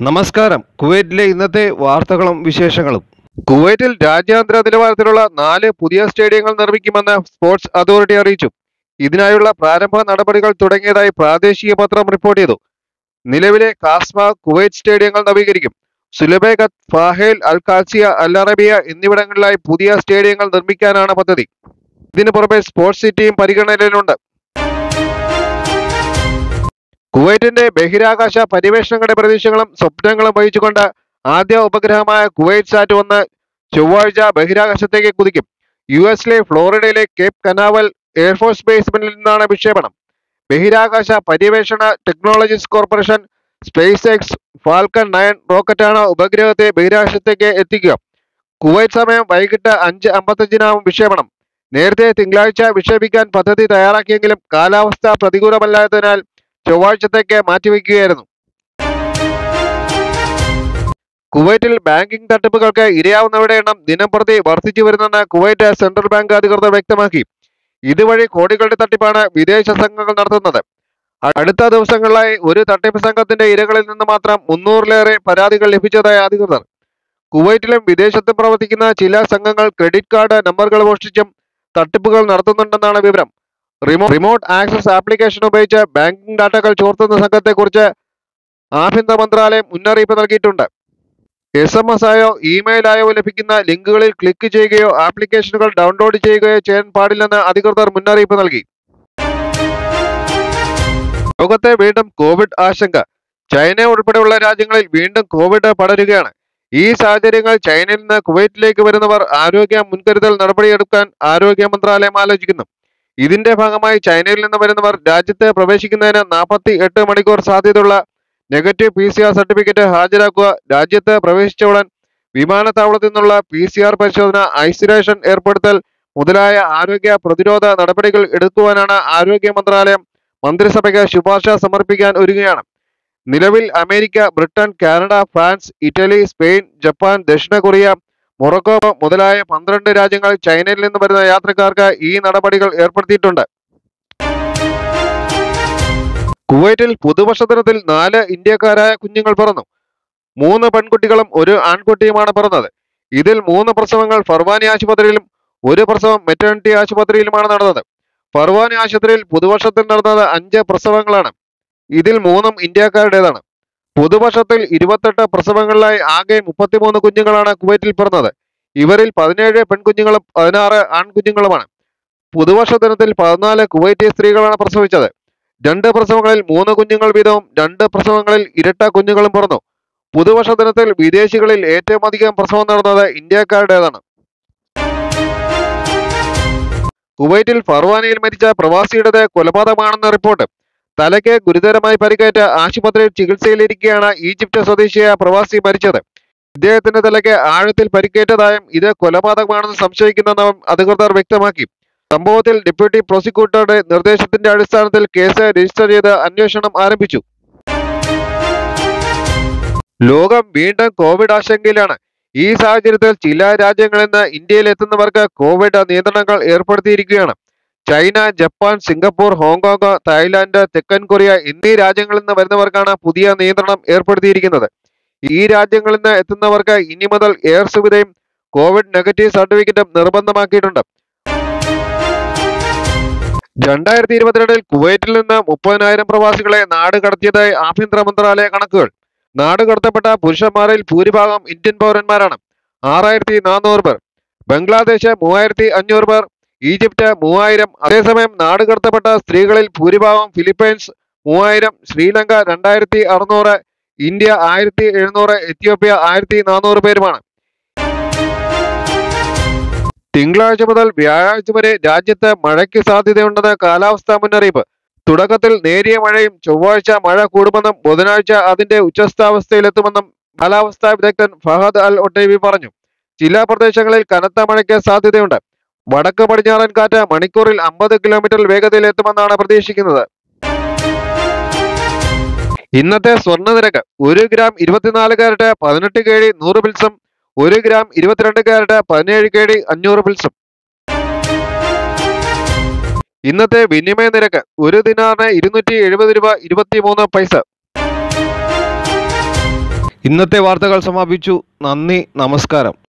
നമസ്കാരം കുവൈറ്റിലെ ഇന്നത്തെ വാർത്തകളും വിശേഷങ്ങളും കുവൈറ്റിൽ രാജ്യാന്തര നിലവാരത്തിലുള്ള നാല് പുതിയ സ്റ്റേഡിയങ്ങൾ നിർമ്മിക്കുമെന്ന് സ്പോർട്സ് അതോറിറ്റി അറിയിച്ചു ഇതിനായുള്ള പ്രാരംഭ നടപടികൾ തുടങ്ങിയതായി പ്രാദേശിക പത്രം റിപ്പോർട്ട് ചെയ്തു നിലവിലെ കാസ്മ കുവൈറ്റ് സ്റ്റേഡിയങ്ങൾ നവീകരിക്കും സുലബേഗത്ത് ഫാഹേൽ അൽ ഖാസിയ അൽ അറബിയ എന്നിവിടങ്ങളിലായി പുതിയ സ്റ്റേഡിയങ്ങൾ നിർമ്മിക്കാനാണ് പദ്ധതി ഇതിനു പുറമെ സ്പോർട്സ് സിറ്റിയും പരിഗണനയിലുണ്ട് കുവൈറ്റിന്റെ ബഹിരാകാശ പര്യവേഷണങ്ങളുടെ പ്രതീക്ഷകളും സ്വപ്നങ്ങളും വഹിച്ചുകൊണ്ട് ആദ്യ ഉപഗ്രഹമായ കുവൈറ്റ് സാറ്റ് ഒന്ന് ചൊവ്വാഴ്ച ബഹിരാകാശത്തേക്ക് കുതിക്കും യു എസിലെ ഫ്ലോറിഡയിലെ കേപ്പ് കനാവൽ എയർഫോഴ്സ് ബേസ്മെന്റിൽ നിന്നാണ് വിക്ഷേപണം ബഹിരാകാശ പര്യവേഷണ technologies corporation space X Falcon nine റോക്കറ്റാണ് ഉപഗ്രഹത്തെ ബഹിരാകാശത്തേക്ക് എത്തിക്കുക കുവൈറ്റ് സമയം വൈകിട്ട് അഞ്ച് അമ്പത്തഞ്ചിനാവും വിക്ഷേപണം നേരത്തെ തിങ്കളാഴ്ച വിക്ഷേപിക്കാൻ പദ്ധതി തയ്യാറാക്കിയെങ്കിലും കാലാവസ്ഥ പ്രതികൂലമല്ലാത്തതിനാൽ ചൊവ്വാഴ്ചത്തേക്ക് മാറ്റിവെക്കുകയായിരുന്നു കുവൈറ്റിൽ ബാങ്കിംഗ് തട്ടിപ്പുകൾക്ക് ഇരയാവുന്നവരുടെ എണ്ണം ദിനംപ്രതി വർദ്ധിച്ചു വരുന്നെന്ന് കുവൈറ്റ് സെൻട്രൽ ബാങ്ക് അധികൃതർ വ്യക്തമാക്കി ഇതുവഴി കോടികളുടെ തട്ടിപ്പാണ് വിദേശ സംഘങ്ങൾ നടത്തുന്നത് അടുത്ത ദിവസങ്ങളിലായി ഒരു തട്ടിപ്പ് സംഘത്തിന്റെ ഇരകളിൽ നിന്ന് മാത്രം മുന്നൂറിലേറെ പരാതികൾ ലഭിച്ചതായി അധികൃതർ കുവൈറ്റിലും വിദേശത്തും പ്രവർത്തിക്കുന്ന ചില സംഘങ്ങൾ ക്രെഡിറ്റ് കാർഡ് നമ്പറുകൾ മോഷ്ടിച്ചും തട്ടിപ്പുകൾ നടത്തുന്നുണ്ടെന്നാണ് വിവരം റിമോ റിമോട്ട് ആക്സസ് ആപ്ലിക്കേഷൻ ഉപയോഗിച്ച് ബാങ്കിംഗ് ഡാറ്റകൾ ചോർത്തുന്ന സംഘത്തെക്കുറിച്ച് ആഭ്യന്തര മന്ത്രാലയം മുന്നറിയിപ്പ് നൽകിയിട്ടുണ്ട് എസ് എം എസ് ആയോ ഇമെയിൽ ആയോ ലഭിക്കുന്ന ലിങ്കുകളിൽ ക്ലിക്ക് ചെയ്യുകയോ ആപ്ലിക്കേഷനുകൾ ഡൗൺലോഡ് ചെയ്യുകയോ ചെയ്യാൻ പാടില്ലെന്ന് അധികൃതർ മുന്നറിയിപ്പ് നൽകി ലോകത്തെ വീണ്ടും കോവിഡ് ആശങ്ക ചൈന ഉൾപ്പെടെയുള്ള രാജ്യങ്ങളിൽ വീണ്ടും കോവിഡ് പടരുകയാണ് ഈ സാഹചര്യങ്ങൾ ചൈനയിൽ നിന്ന് കുവൈറ്റിലേക്ക് വരുന്നവർ ആരോഗ്യ മുൻകരുതൽ നടപടിയെടുക്കാൻ ആരോഗ്യ മന്ത്രാലയം ആലോചിക്കുന്നു ഇതിന്റെ ഭാഗമായി ചൈനയിൽ നിന്ന് വരുന്നവർ രാജ്യത്ത് പ്രവേശിക്കുന്നതിന് നാൽപ്പത്തി എട്ട് മണിക്കൂർ സാധ്യതയുള്ള negative P C R certificate ഹാജരാക്കുക രാജ്യത്ത് പ്രവേശിച്ച ഉടൻ വിമാനത്താവളത്തിൽ നിന്നുള്ള പി സി ആർ പരിശോധന ഐസൊലേഷൻ ഏർപ്പെടുത്തൽ മുതലായ ആരോഗ്യ പ്രതിരോധ നടപടികൾ എടുക്കുവാനാണ് ആരോഗ്യ മന്ത്രാലയം മന്ത്രിസഭയ്ക്ക് ശുപാർശ സമർപ്പിക്കാൻ ഒരുങ്ങുകയാണ് നിലവിൽ America Britain Canada France Italy Spain Japan ദക്ഷിണ കൊറിയ മൊറക്കോ മുതലായ പന്ത്രണ്ട് രാജ്യങ്ങൾ ചൈനയിൽ നിന്ന് വരുന്ന യാത്രക്കാർക്ക് ഈ നടപടികൾ ഏർപ്പെടുത്തിയിട്ടുണ്ട് കുവൈറ്റിൽ പുതുവർഷ ദിനത്തിൽ നാല് ഇന്ത്യക്കാരായ കുഞ്ഞുങ്ങൾ പിറന്നു മൂന്ന് പെൺകുട്ടികളും ഒരു ആൺകുട്ടിയുമാണ് പിറന്നത് ഇതിൽ മൂന്ന് പ്രസവങ്ങൾ ഫർവാനി ആശുപത്രിയിലും ഒരു പ്രസവം മെറ്റേണിറ്റി ആശുപത്രിയിലുമാണ് നടന്നത് ഫർവാനി ആശുപത്രിയിൽ പുതുവർഷത്തിൽ നടന്നത് അഞ്ച് പ്രസവങ്ങളാണ് ഇതിൽ മൂന്നും ഇന്ത്യക്കാരുടേതാണ് പുതുവർഷത്തിൽ ഇരുപത്തെട്ട് പ്രസവങ്ങളിലായി ആകെ മുപ്പത്തിമൂന്ന് കുഞ്ഞുങ്ങളാണ് കുവൈറ്റിൽ പിറന്നത് ഇവരിൽ പതിനേഴ് പെൺകുഞ്ഞുങ്ങളും പതിനാറ് ആൺകുഞ്ഞുങ്ങളുമാണ് പുതുവർഷ ദിനത്തിൽ പതിനാല് കുവൈറ്റി സ്ത്രീകളാണ് പ്രസവിച്ചത് രണ്ട് പ്രസവങ്ങളിൽ മൂന്ന് കുഞ്ഞുങ്ങൾ വീതവും രണ്ട് പ്രസവങ്ങളിൽ ഇരട്ട കുഞ്ഞുങ്ങളും പിറന്നു പുതുവർഷ ദിനത്തിൽ വിദേശികളിൽ ഏറ്റവും അധികം പ്രസവം നടന്നത് ഇന്ത്യക്കാരുടേതാണ് കുവൈറ്റിൽ ഫർവാനയിൽ മരിച്ച പ്രവാസിയുടേത് കൊലപാതകമാണെന്ന് റിപ്പോർട്ട് തലയ്ക്ക് ഗുരുതരമായി പരിക്കേറ്റ് ആശുപത്രിയിൽ ചികിത്സയിലിരിക്കെയാണ് ഈജിപ്ത് സ്വദേശിയായ പ്രവാസി മരിച്ചത് ഇദ്ദേഹത്തിന്റെ തലയ്ക്ക് ആഴത്തിൽ പരിക്കേറ്റതായും ഇത് കൊലപാതകമാണെന്ന് സംശയിക്കുന്നെന്നും അധികൃതർ വ്യക്തമാക്കി സംഭവത്തിൽ ഡെപ്യൂട്ടി പ്രോസിക്യൂട്ടറുടെ നിർദ്ദേശത്തിന്റെ അടിസ്ഥാനത്തിൽ കേസ് രജിസ്റ്റർ ചെയ്ത് അന്വേഷണം ആരംഭിച്ചു ലോകം വീണ്ടും കോവിഡ് ആശങ്കയിലാണ് ഈ സാഹചര്യത്തിൽ ചില രാജ്യങ്ങളിൽ നിന്ന് ഇന്ത്യയിൽ എത്തുന്നവർക്ക് കോവിഡ് നിയന്ത്രണങ്ങൾ ഏർപ്പെടുത്തിയിരിക്കുകയാണ് China Japan Singapore Hong Kong Thailand തെക്കൻ കൊറിയ എന്നീ രാജ്യങ്ങളിൽ നിന്ന് വരുന്നവർക്കാണ് പുതിയ നിയന്ത്രണം ഏർപ്പെടുത്തിയിരിക്കുന്നത് ഈ രാജ്യങ്ങളിൽ നിന്ന് എത്തുന്നവർക്ക് ഇനി മുതൽ എയർ സുവിധയും കോവിഡ് നെഗറ്റീവ് സർട്ടിഫിക്കറ്റും നിർബന്ധമാക്കിയിട്ടുണ്ട് രണ്ടായിരത്തി ഇരുപത്തിരണ്ടിൽ കുവൈറ്റിൽ നിന്ന് മുപ്പതിനായിരം പ്രവാസികളെ നാട് കടത്തിയതായി ആഭ്യന്തര മന്ത്രാലയ കണക്കുകൾ നാട് കടത്തപ്പെട്ട പുരുഷന്മാരിൽ ഭൂരിഭാഗം ഇന്ത്യൻ പൗരന്മാരാണ് ആറായിരത്തി നാനൂറ് പേർ ബംഗ്ലാദേശ് മൂവായിരത്തി അഞ്ഞൂറ് പേർ ഈജിപ്റ്റ് മൂവായിരം അതേസമയം നാട് കടത്തപ്പെട്ട സ്ത്രീകളിൽ ഭൂരിഭാഗം ഫിലിപ്പൈൻസ് മൂവായിരം ശ്രീലങ്ക രണ്ടായിരത്തി അറുന്നൂറ് ഇന്ത്യ ആയിരത്തി എഴുന്നൂറ് എത്യോപ്യ ആയിരത്തി നാനൂറ് പേരുമാണ് തിങ്കളാഴ്ച മുതൽ വ്യാഴാഴ്ച വരെ രാജ്യത്ത് മഴയ്ക്ക് സാധ്യതയുണ്ടെന്ന് കാലാവസ്ഥാ മുന്നറിയിപ്പ് തുടക്കത്തിൽ നേരിയ മഴയും ചൊവ്വാഴ്ച മഴ കൂടുമെന്നും ബുധനാഴ്ച അതിന്റെ ഉച്ചസ്ഥാവസ്ഥയിലെത്തുമെന്നും കാലാവസ്ഥാ വിദഗ്ധൻ ഫഹദ് അൽ ഒട്ടേവി പറഞ്ഞു ചില പ്രദേശങ്ങളിൽ കനത്ത മഴയ്ക്ക് സാധ്യതയുണ്ട് വടക്ക് പടിഞ്ഞാറൻ കാറ്റ് മണിക്കൂറിൽ അമ്പത് കിലോമീറ്റർ വേഗതയിൽ എത്തുമെന്നാണ് പ്രതീക്ഷിക്കുന്നത് ഇന്നത്തെ സ്വർണ്ണ നിരക്ക് ഒരു ഗ്രാം ഇരുപത്തിനാല് കാരറ്റ് പതിനെട്ട് കേഴി നൂറ് പിൽസും ഒരു ഗ്രാം ഇരുപത്തിരണ്ട് കാരറ്റ് പതിനേഴ് കേഴി അഞ്ഞൂറ് പിൽസും ഇന്നത്തെ വിനിമയ നിരക്ക് ഒരു ദിനാറിന് ഇരുന്നൂറ്റി എഴുപത് രൂപ ഇരുപത്തി മൂന്ന് പൈസ ഇന്നത്തെ വാർത്തകൾ സമാപിച്ചു നന്ദി നമസ്കാരം